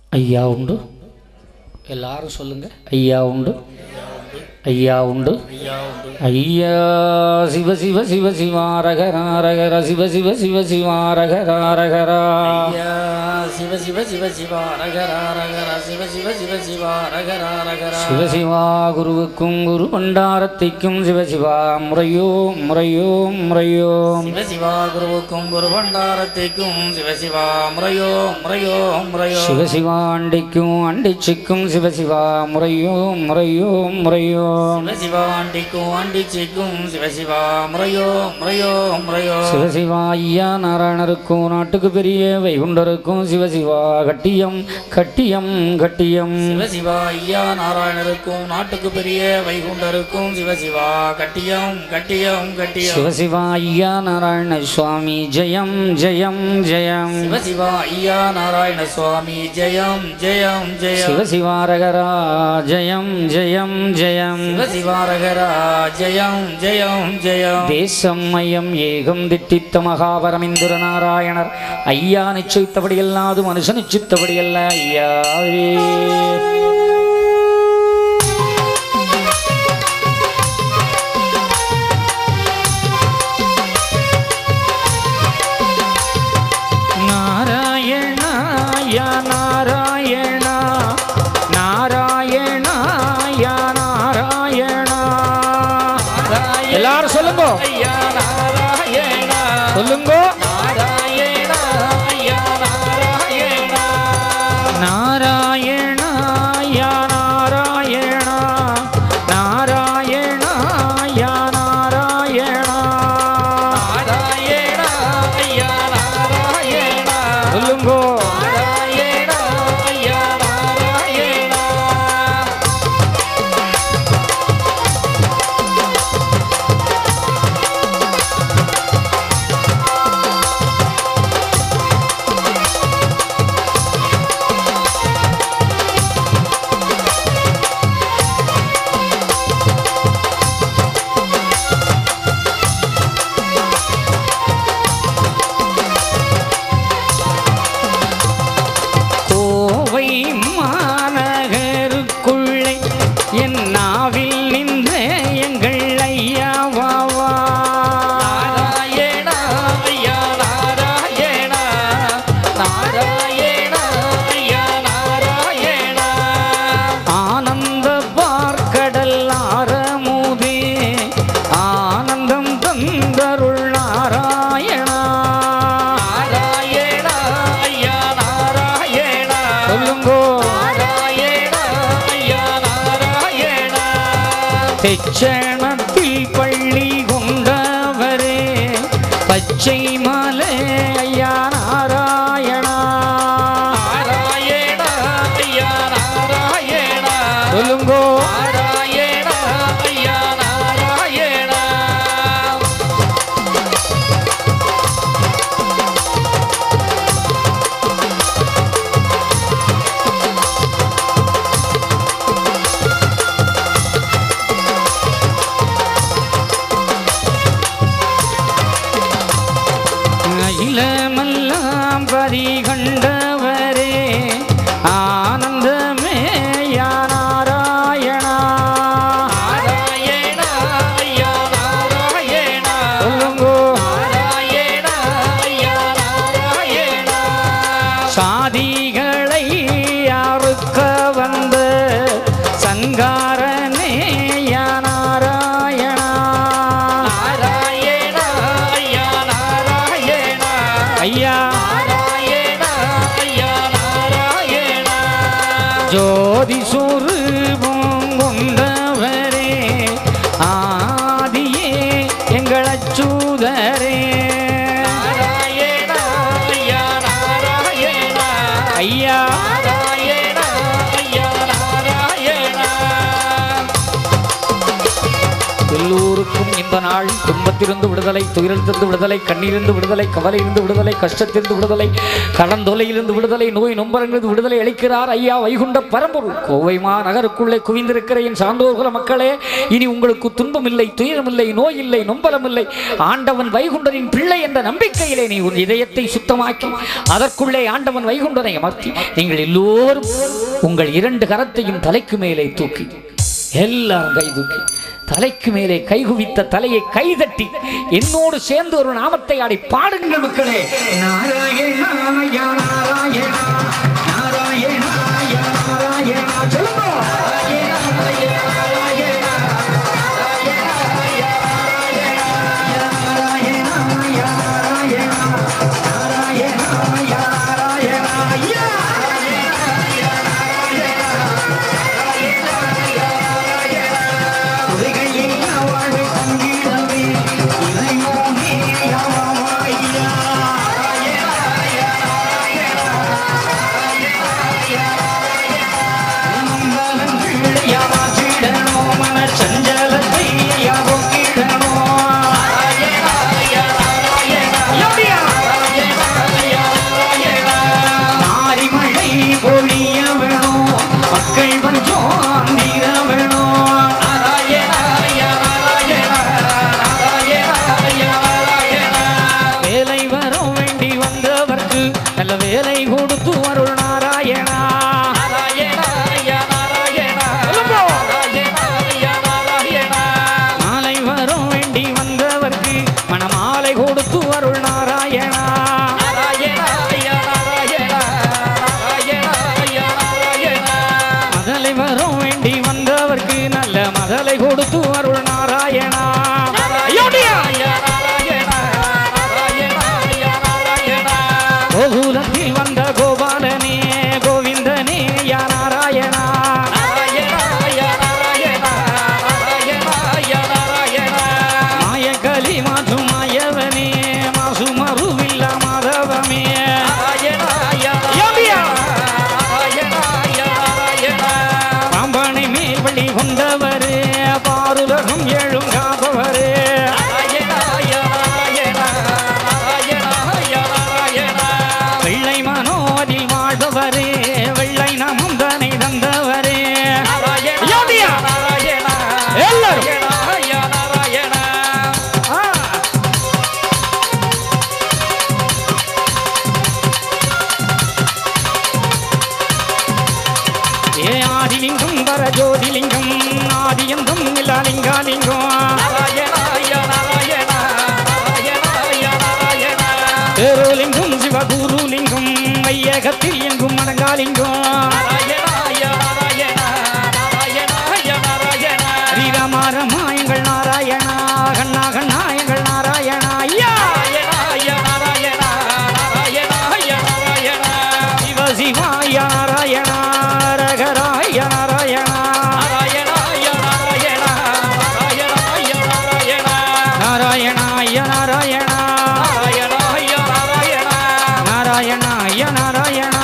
ஐயா உண்டு எல்லாரும் சொல்லுங்க ஐயா உண்டு ஐயா உண்டு ஐயா சிவ சிவ சிவ சிவாரகராரகர சிவ சிவ சிவ சிவாரகராரகரா ஐயா சிவ சிவ சிவ சிவா ரகரா ரகரா சிவ சிவ சிவ சிவா ரகரா ரகரா சிவசிவா குருவுக்கும் குரு பண்டாரத்திக்கும் சிவசிவா முறையோ முறையோ முறையோ சிவ சிவா குருவுக்கும் குரு பண்டாரத்திற்கும் சிவ சிவா முறையோ முறையோ முறையோ சிவசிவா அண்டிக்கும் அண்டிச்சிக்கும் சிவசிவா முறையோ முறையோ முறையோ சிவ சிவா ஆண்டிக்கும் ஆண்டிச்சிக்கும் சிவ சிவா முறையோ முறையோ முறையோ சிவசிவா ஐயா நாராயணருக்கும் நாட்டுக்கு பெரிய வைகுண்டருக்கும் சிவசிவா கட்டியம் கட்டியம் கட்டியம் சிவ சிவா ஐயா நாராயணருக்கும் நாட்டுக்கு பெரிய வைகுண்டருக்கும் சிவ சிவா கட்டியம் கட்டியம் கட்டியம் சிவசிவா ஐயா நாராயண சுவாமி ஜெயம் ஜெயம் ஜெயம் சிவ சிவா ஐயா நாராயண சுவாமி ஜெயம் ஜெயம் ஜெயம் சிவசிவாரகரா ஜெயம் ஜெயம் ஜெயம் சிவ சிவாரகரா ஜெயம் ஜெயம் ஜெயம் தேசம் மையம் ஏகம் திட்டித்த மகாபரமிந்திர நாராயணர் ஐயா நிச்சயித்தபடியல்லாது மனுஷன் நிச்சயித்தபடியல்ல ஐயாவே நாராயணா யா நாராயணா நாராயணா யா நாராயணா எல்லாரும் சொல்லுங்க ஐயா நாராயணா சொல்லுங்க நாராயணா ஐயா நாராயணா நாராயணா யா நாராயணா நாராயணா யா நாராயணா நாராயணா ஐயா நாராயணா சொல்லுங்க நாராயணா ஐயா நாராயணா கோவை மாநகருக்குள்ளே என் நாவில் நின்ற எங்கள் ஐயா வாவா நாராயணா ஐயா நாராயணா நாராயணா ஐயா நாராயணா ஆனந்த பார்க்கடல் ஆரமுதே ஆனந்தம் தந்தருள் நாராயணா நாராயணா ஐயா நாராயணா சொல்லுங்கோ நாராயணா ஐயா நாராயணா தெச்சணத்தில் பள்ளி கொண்டவரே பச்சை மலை ஐயா நாராயணா நாராயணா ஐயா நாராயணா சொல்லுங்கோ நாராயணா ஐயா நாராயணா அகிலமெல்லாம் பரி கண்டவரே ஆனந்தமே யா நாராயணா நாராயணா ஐயா நாராயணா சொல்லுங்கோ நாராயணா ஐயா நாராயணா சாதிகளை யாருக்க வந்த சங்காரனே யா நாராயணா நாராயணா ஐயா நாராயணா ஐயா நாராயணா ஐயா நாராயணா ஜோதி சொரூபம் கொண்டவரே ஆதியே எங்கள் அச்சூதரே நாராயணா ஐயா நாராயணா ஐயா நாராயணா ஐயா நாராயணா எல்லோருக்கும் இந்த இந்த நாள் துன்பத்திலிருந்து விடுதலை துயரத்திலிருந்து விடுதலை கண்ணீரிலிருந்து விடுதலை கவலையிலிருந்து விடுதலை கஷ்டத்திலிருந்து விடுதலை கடந்தொலையிலிருந்து விடுதலை நோய் நொம்பரங்களிலிருந்து விடுதலை அளிக்கிறார் ஐயா வைகுண்ட பரம்பொருள் கோவை மாநகருக்குள்ளே குவிந்திருக்கிற என் சான்றோர்குல மக்களே இனி உங்களுக்கு துன்பம் இல்லை துயரம் இல்லை நோய் இல்லை நொம்பலம் இல்லை ஆண்டவன் வைகுண்டரின் பிள்ளை என்ற நம்பிக்கையிலே நீ உன் இதயத்தை சுத்தமாக்கி அதற்குள்ளே ஆண்டவன் வைகுண்டனை அமர்த்தி நீங்கள் எல்லோரும் உங்கள் இரண்டு கரத்தையும் தலைக்கு மேலே தூக்கி எல்லாரும் கை தூக்கி தலைக்கு மேலே கைகுவித்த தலையை கைதட்டி என்னோடு சேர்ந்து ஒரு நாமத்தை ஆடி பாடுங்கள் மக்களே நாராயணா யா நாராயணா நாராயணா யா நாராயணா சொல்லுங்க மக்கள் கொஞ்சம் நீர வேணும் வேலை வரும் வேண்டி வந்தவர்க்கு நல்ல வேலை கொடுத்து அருள் நாராயணா மாலை வரும் வேண்டி வந்தவர்க்கு மணமாலை கொடுத்து அருள் நாராயணா மதலை வரும் வேண்டி வந்தவர்க்கு நல்ல மதலை கொடுத்து அருள் நாராயணா ஐயோடியா! கோகுலத்தில் வந்த கோபாலனே கோவிந்தனே யா நாராயணா மாயக்கலி மாற்றும் மாயவனே மாசு மறுவில்ல மாதவமே ஐயோடியா! பாம்பனை மேல் வழி கொண்டவரே பாருலகம் எழும் காப்பவரே வெள்ளை மனோரில் வாழ்பவரே வெள்ளை நமம் தனை தந்தவரே ஐயோடியா! எல்லாரும். ஆ. ஏ ஆதிலிங்கம் வர ஜோதிலிங்கம் ஆதியந்தம் நிலாலிங்காலிங்கம் பேரோலிங்கம் சிவகுருலிங்கம் வையகத்தில் எங்கும் மடங்காலிங்கம் ஸ்ரீராமாரமா எங்கள் நாராயணா கண்ணா கண்ணா எங்கள் நாராயணா ஐயா சிவ சிவாய நாராயணா ரகராய நாராயணா நாராயணாய நாராயணா நாராயணாய நாராயணா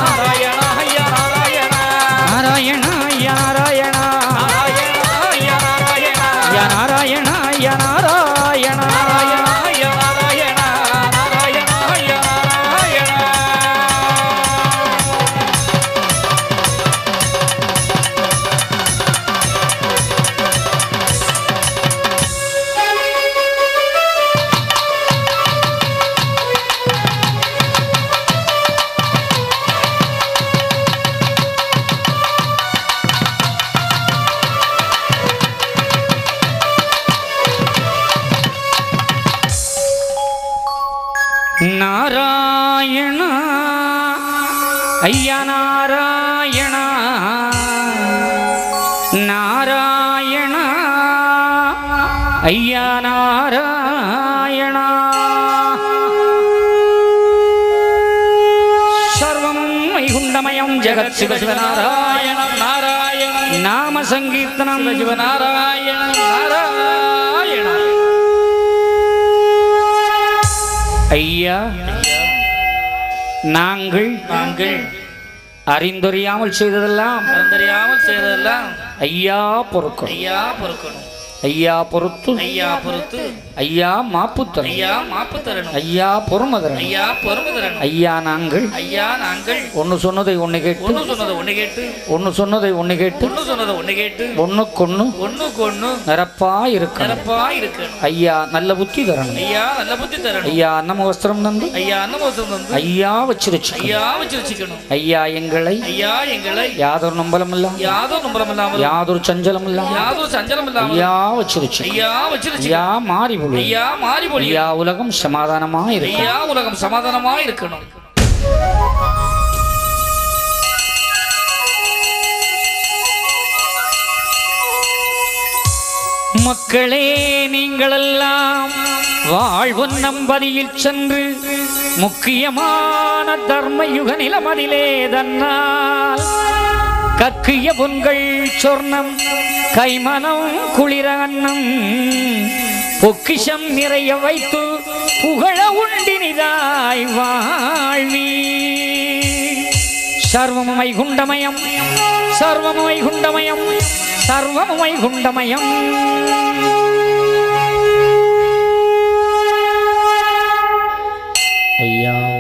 நாராயணாய நாராயணா ய நாராயணா ய நாராயணா நாராயண ஐயா நாராயண நாராயண ஐயா நாராயண சர்வம் வைகுண்டமயம் ஜெகத் சிவ சிவநாராயண நாராயண நாம சங்கீர்த்தனம் சிவநாராயண நாராயண ஐயா நாங்கள் நாங்கள் அறிந்தொறியாமல் செய்ததெல்லாம் தெரியாமல் செய்ததெல்லாம் ஐயா பொறுக்கும் ஐயா பொறுக்கணும் ஐயா பொறுத்து ஐயா பொறுத்து ஐயா மாப்புத்தரன் ஐயா மாப்பு தரணும் ஐயா பொறுமதரன் ஐயா பொறுமை தரணும் ஐயா நாங்கள் ஐயா நாங்கள் ஒன்னு சொன்னதை ஒண்ணு கேட்டு ஒண்ணு சொன்னதை ஒண்ணு கேட்டு ஒன்னு சொன்னதை ஒண்ணு கேட்டு ஒண்ணு சொன்னதை ஒண்ணு கேட்டு ஒண்ணுக்கொன்னு ஒண்ணுக்கு ஒண்ணு நிரப்பா இருக்கணும் நிரப்பா இருக்கணும் ஐயா நல்ல புத்தி தரணும் ஐயா நல்ல புத்தி தரணும் ஐயா அன்னம வஸ்திரம் தந்து ஐயா அன்னமோசம் வந்து ஐயா வச்சிருச்சு ஐயா வச்சு வச்சுக்கணும் ஐயா எங்களை ஐயா எங்களை யாதொரு நம்பலம் இல்லாம யாதோ நம்பரம் இல்லாமல் யாதொரு சஞ்சலம் இல்லாம யாதோ சஞ்சலம் இல்லாமல் ஐயா வச்சிருச்சு ஐயா வச்சிருச்சு ஐயா மாறி பொழு ஐயா மாறி பொழி ஐயா உலகம் சமாதானமா இருக்கு ஐயா உலகம் சமாதானமா இருக்கணும் மக்களே நீங்களெல்லாம் வாழ்வன் நம்பதியில் சென்று முக்கியமான தர்மயுக நிலமதிலே தன்னால் கக்கிய பொன்கள் சொர்ணம் கைமனம் குளிர அன்னம் பொக்கிஷம் நிறைய வைத்து புகழ உண்டினிதாய் வாழ்வி சர்வமுமை குண்டமயம் சர்வமுமை குண்டமயம் சர்வமுமை குண்டமயம் ஐயா